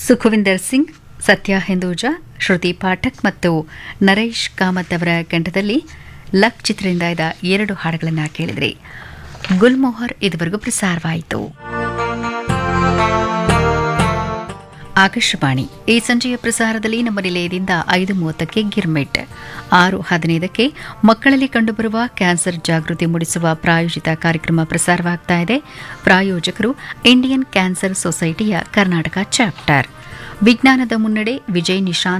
ಸುಖವಿಂದರ್ ಸಿಂಗ್ ಸತ್ಯ ಹಿಂದೂಜಾ ಶ್ರುತಿ ಪಾಠಕ್ ಮತ್ತು ನರೇಶ್ ಕಾಮತ್ ಅವರ ಕಂಠದಲ್ಲಿ ಲಕ್ ಚಿತ್ರದಿಂದ ಇದ್ದ ಎರಡು ಹಾಡುಗಳನ್ನು ಕೇಳಿದ್ರಿ ಗುಲ್ಮೋಹರ್ ಇದುವರೆಗೂ ಪ್ರಸಾರವಾಯಿತು ಆಕಾಶವಾಣಿ ಈ ಸಂಜೆಯ ಪ್ರಸಾರದಲ್ಲಿ ನಮ್ಮ ನಿಲಯದಿಂದ ಐದು ಮೂವತ್ತಕ್ಕೆ ಗಿರ್ಮೆಟ್ ಆರು ಹದಿನೈದಕ್ಕೆ ಮಕ್ಕಳಲ್ಲಿ ಕಂಡುಬರುವ ಕ್ಯಾನ್ಸರ್ ಜಾಗೃತಿ ಮೂಡಿಸುವ ಪ್ರಾಯೋಜಿತ ಕಾರ್ಯಕ್ರಮ ಪ್ರಸಾರವಾಗ್ತಾ ಇದೆ ಪ್ರಾಯೋಜಕರು ಇಂಡಿಯನ್ ಕ್ಯಾನ್ಸರ್ ಸೊಸೈಟಿಯ ಕರ್ನಾಟಕ ಚಾಪ್ಟರ್ ವಿಜ್ಞಾನದ ಮುನ್ನಡೆ ವಿಜಯ್ ನಿಶಾಂತ್